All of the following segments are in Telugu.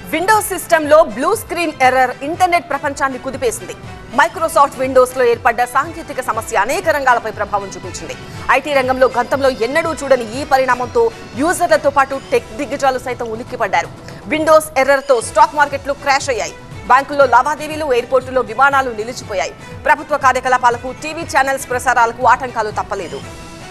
విండోస్ సిస్టంలో బ్లూ స్క్రీన్ ఎర్రర్ ఇంటర్నెట్ ప్రపంచాన్ని కుదిపేసింది మైక్రోసాఫ్ట్ విండోస్ లో ఏర్పడ్డ సాంకేతిక సమస్య అనేక రంగాలపై ప్రభావం చూపించింది ఐటీ రంగంలో గతంలో ఎన్నడూ చూడని ఈ పరిణామంతో యూజర్లతో పాటు టెక్ దిగ్గజాలు సైతం ఉలిక్కిపడ్డారు విండోస్ ఎర్రర్ తో స్టాక్ మార్కెట్లు క్రాష్ అయ్యాయి బ్యాంకుల్లో లావాదేవీలు ఎయిర్పోర్టులో విమానాలు నిలిచిపోయాయి ప్రభుత్వ కార్యకలాపాలకు టీవీ ఛానల్స్ ప్రసారాలకు ఆటంకాలు తప్పలేదు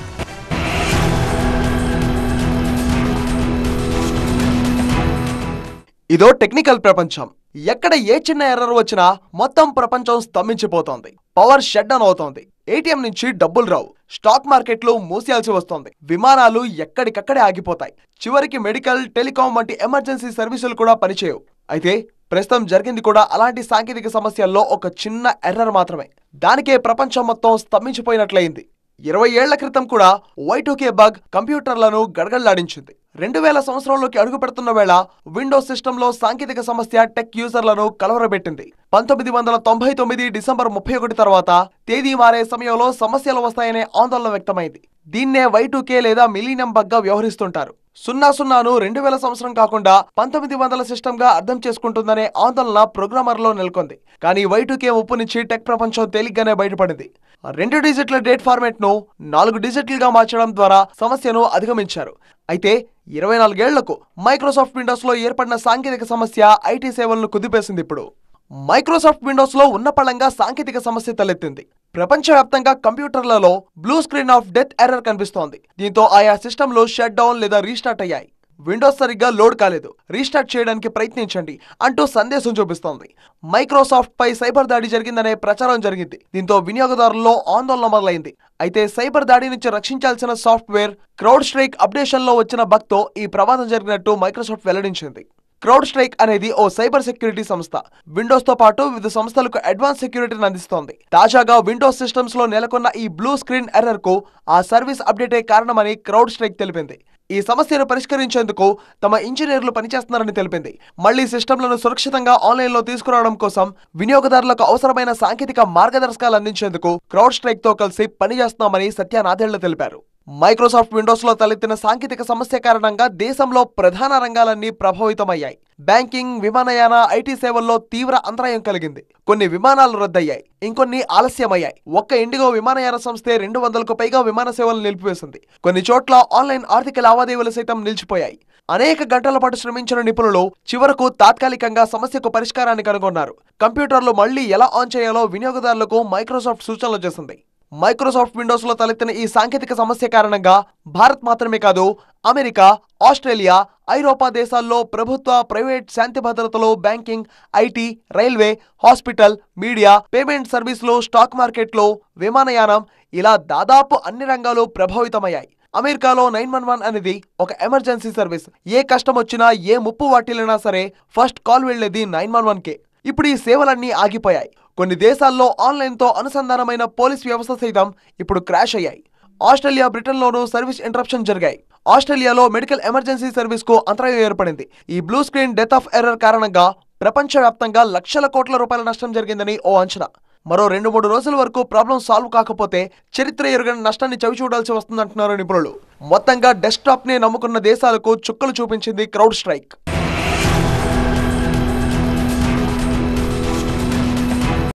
ఇదో టెక్నికల్ ప్రపంచం ఎక్కడ ఏ చిన్న ఎర్రర్ వచ్చినా మొత్తం ప్రపంచం స్తంభించిపోతోంది పవర్ షట్ డౌన్ అవుతోంది ఏటీఎం నుంచి డబ్బులు రావు స్టాక్ మార్కెట్లు మూసేయాల్సి వస్తోంది విమానాలు ఎక్కడికక్కడే ఆగిపోతాయి చివరికి మెడికల్ టెలికాం వంటి ఎమర్జెన్సీ సర్వీసులు కూడా పనిచేయవు అయితే ప్రస్తుతం జరిగింది కూడా అలాంటి సాంకేతిక సమస్యల్లో ఒక చిన్న ఎర్రర్ మాత్రమే దానికే ప్రపంచం మొత్తం స్తంభించిపోయినట్లయింది ఇరవై ఏళ్ల క్రితం కూడా వైటూకే బగ్ కంప్యూటర్లను గడగడలాడించింది రెండు వేల సంవత్సరంలోకి అడుగు పెడుతున్న వేళ విండోస్ సిస్టంలో సాంకేతిక సమస్య టెక్ యూజర్లను కలవరబెట్టింది పంతొమ్మిది వందల తొంభై తొమ్మిది డిసెంబర్ ముప్పై ఒకటి తర్వాత తేదీ మారే సమయంలో సమస్యలు వస్తాయనే ఆందోళన వ్యక్తమైంది దీన్నే వైటూకే లేదా మిలీనియం బగ్గా వ్యవహరిస్తుంటారు సున్నా సున్నాను రెండు వేల సంవత్సరం కాకుండా పంతొమ్మిది వందల సిస్టమ్ గా అర్థం చేసుకుంటుందనే ఆందోళన ప్రోగ్రామర్లో నెలకొంది కానీ వైటుకే ముప్పు నుంచి టెక్ ప్రపంచం తేలిగ్గానే బయటపడింది రెండు డిజిట్ల డేట్ ఫార్మాట్ ను నాలుగు డిజిట్లుగా మార్చడం ద్వారా సమస్యను అధిగమించారు అయితే ఇరవై నాలుగేళ్లకు మైక్రోసాఫ్ట్ విండోస్ లో ఏర్పడిన సాంకేతిక సమస్య ఐటీ సేవలను కుదిపేసింది ఇప్పుడు మైక్రోసాఫ్ట్ విండోస్ లో ఉన్న పళంగా సాంకేతిక సమస్య తలెత్తింది ప్రపంచవ్యాప్తంగా కంప్యూటర్లలో blue screen of death error కనిపిస్తోంది దీంతో ఆయా సిస్టంలు షట్ డౌన్ లేదా రీస్టార్ట్ అయ్యాయి విండోస్ సరిగ్గా లోడ్ కాలేదు రీస్టార్ట్ చేయడానికి ప్రయత్నించండి అంటూ సందేశం చూపిస్తోంది మైక్రోసాఫ్ట్ పై సైబర్ దాడి జరిగిందనే ప్రచారం జరిగింది దీంతో వినియోగదారుల్లో ఆందోళన మొదలైంది అయితే సైబర్ దాడి నుంచి రక్షించాల్సిన సాఫ్ట్వేర్ క్రౌడ్ స్ట్రైక్ అప్డేషన్ లో వచ్చిన బగ్తో ఈ ప్రమాదం జరిగినట్టు మైక్రోసాఫ్ట్ వెల్లడించింది క్రౌడ్ స్ట్రైక్ అనేది ఓ సైబర్ సెక్యూరిటీ సంస్థ విండోస్ తో పాటు వివిధ సంస్థలకు అడ్వాన్స్ సెక్యూరిటీని అందిస్తోంది తాజాగా విండోస్ సిస్టమ్స్ లో నెలకొన్న ఈ బ్లూ స్క్రీన్ ఎర్రర్ కు ఆ సర్వీస్ అప్డేటే కారణమని క్రౌడ్ స్ట్రైక్ తెలిపింది ఈ సమస్యను పరిష్కరించేందుకు తమ ఇంజనీర్లు పనిచేస్తున్నారని తెలిపింది మళ్లీ సిస్టమ్లను సురక్షితంగా ఆన్లైన్ లో తీసుకురావడం కోసం వినియోగదారులకు అవసరమైన సాంకేతిక మార్గదర్శకాలు అందించేందుకు క్రౌడ్ స్ట్రైక్ తో కలిసి పనిచేస్తున్నామని సత్యనాథేళ్ల తెలిపారు మైక్రోసాఫ్ట్ విండోస్ లో తలెత్తిన సాంకేతిక సమస్య కారణంగా దేశంలో ప్రధాన రంగాలన్నీ ప్రభావితమయ్యాయి బ్యాంకింగ్ విమానయాన ఐటీ సేవల్లో తీవ్ర అంతరాయం కలిగింది కొన్ని విమానాలు రద్దయ్యాయి ఇంకొన్ని ఆలస్యమయ్యాయి ఒక్క ఇండిగో విమానయాన సంస్థే రెండు వందలకు పైగా విమాన సేవలు నిలిపివేసింది కొన్ని చోట్ల ఆన్లైన్ ఆర్థిక లావాదేవీలు సైతం నిలిచిపోయాయి అనేక గంటల పాటు శ్రమించిన నిపుణులు చివరకు తాత్కాలికంగా సమస్యకు పరిష్కారాన్ని కనుగొన్నారు కంప్యూటర్లు మళ్లీ ఎలా ఆన్ చేయాలో వినియోగదారులకు మైక్రోసాఫ్ట్ సూచనలు చేసింది మైక్రోసాఫ్ట్ విండోస్ లో తలెత్తిన ఈ సాంకేతిక సమస్య కారణంగా భారత్ మాత్రమే కాదు అమెరికా ఆస్ట్రేలియా ఐరోపా దేశాల్లో ప్రభుత్వ ప్రైవేట్ శాంతి భద్రతలు banking IT railway hospital media payment సర్వీసులు స్టాక్ మార్కెట్లో విమానయానం ఇలా దాదాపు అన్ని రంగాలు ప్రభావితమయ్యాయి అమెరికాలో నైన్ వన్ వన్ అనేది ఒక ఎమర్జెన్సీ సర్వీస్ ఏ కష్టం వచ్చినా ఏ ముప్పు వాటిల్లినా సరే ఫస్ట్ కాల్ వెళ్లేది నైన్ వన్ వన్ కే ఇప్పుడు ఈ సేవలన్నీ ఆగిపోయాయి కొన్ని దేశాల్లో ఆన్లైన్తో అనుసంధానమైన పోలీస్ వ్యవస్థ సైతం ఇప్పుడు క్రాష్ అయ్యాయి ఆస్ట్రేలియా బ్రిటన్లోనూ సర్వీస్ ఇంటరప్షన్ జరిగాయి ఆస్ట్రేలియాలో మెడికల్ ఎమర్జెన్సీ సర్వీస్ కు అంతరాయం ఏర్పడింది ఈ blue screen death of error కారణంగా ప్రపంచవ్యాప్తంగా లక్షల కోట్ల రూపాయల నష్టం జరిగిందని ఓ అంచనా మరో రెండు మూడు రోజుల వరకు ప్రాబ్లం సాల్వ్ కాకపోతే చరిత్ర ఎరుగని నష్టాన్ని చవి చూడాల్సి వస్తుందంటున్నారు నిపుణులు మొత్తంగా డెస్క్టాప్ ని నమ్ముకున్న దేశాలకు చుక్కలు చూపించింది క్రౌడ్ స్ట్రైక్